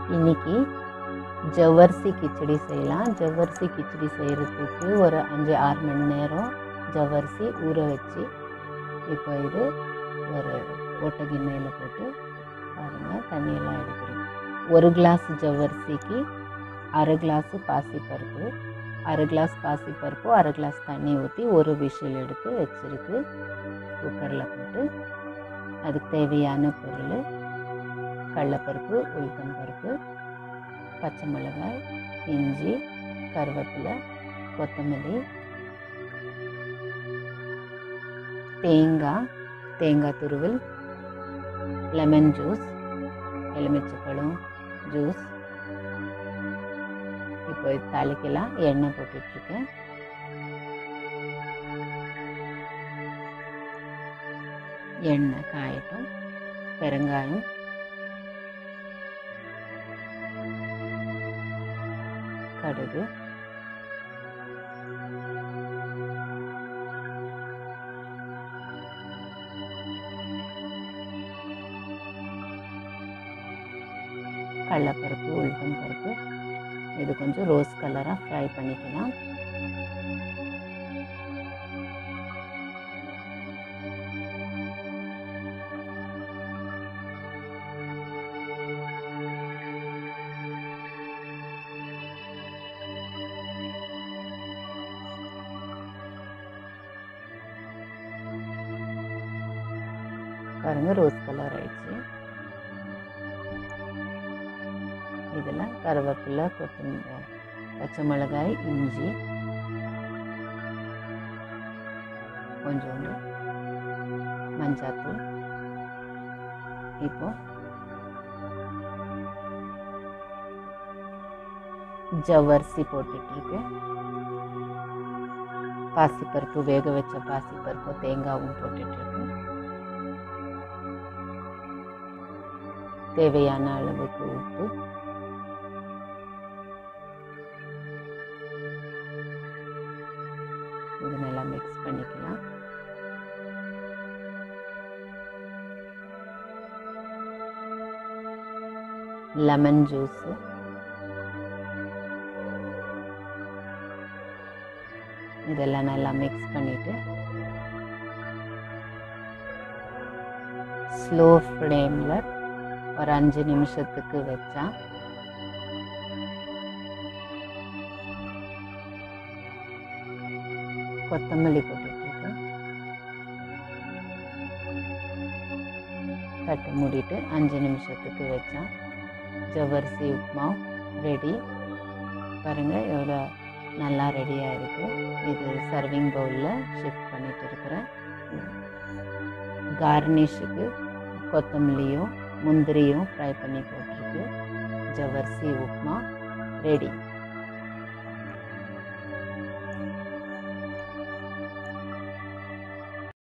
இன்னைக்கு ஜவ்வரிசி கிச்சடி செய்யலாம் ஜவ்வரிசி கிச்சடி செய்கிறதுக்கு ஒரு அஞ்சு ஆறு மணி நேரம் ஜவ்வரிசி ஊற வச்சு இப்போ இது ஒரு ஓட்டை கிண்ணையில் போட்டு பாருங்கள் தண்ணியெல்லாம் எடுக்கிறோம் ஒரு கிளாஸ் ஜவ்வரிசிக்கு அரை கிளாஸு பாசிப்பருப்பு அரை கிளாஸ் பாசிப்பருப்பு அரை கிளாஸ் தண்ணி ஊற்றி ஒரு விஷில் எடுத்து வச்சுருக்கு குக்கரில் போட்டு அதுக்கு தேவையான பொருள் கடலப்பருப்பு உளுத்தம் பருப்பு பச்சை மிளகாய் இஞ்சி கருவேப்பிலை கொத்தமல்லி தேங்காய் தேங்காய் துருவல் லெமன் ஜூஸ் எலுமிச்சப்பழம் ஜூஸ் இப்போ தலைக்கெல்லாம் எண்ணெய் போட்டுட்ருக்கேன் எண்ணெய் காயட்டும் பெருங்காயம் கடுகு கடலப்பருப்பு உளுத்தம் பருப்பு இது கொஞ்சம் ரோஸ் கலராக ஃப்ரை பண்ணிக்கலாம் பாருங்க ரோஸ் கலர் ஆயிடுச்சு இதில் கருவேப்பிலை கொத்தமல்லி பச்சை மிளகாய் இஞ்சி கொஞ்சோண்டு மஞ்சாத்தூள் இப்போ ஜவ்வரிசி போட்டுட்ருக்கேன் பாசிப்பருப்பு வேக வச்ச பாசிப்பருப்பு தேங்காவும் போட்டுட்ருக்கேன் தேவையான அளவுக்கு உப்பு இது நல்லா மிக்ஸ் பண்ணிக்கலாம் லெமன் ஜூஸு இதெல்லாம் நல்லா மிக்ஸ் பண்ணிவிட்டு ஸ்லோ ஃப்ளேமில் ஒரு அஞ்சு நிமிஷத்துக்கு வச்சா கொத்தமல்லி போட்டுட்ருக்கேன் தட்டு மூடிட்டு அஞ்சு நிமிஷத்துக்கு வச்சா ஜவ்வரிசி உப்மா ரெடி பாருங்கள் எவ்வளோ நல்லா ரெடியாக இருக்குது இது சர்விங் பவுலில் ஷிஃப்ட் பண்ணிட்டு இருக்கிறேன் கார்னிஷுக்கு கொத்தமல்லியும் முந்திரியும் ஃப்ரை பண்ணி போட்டிருக்கு ஜவ்வரிசி உப்மா ரெடி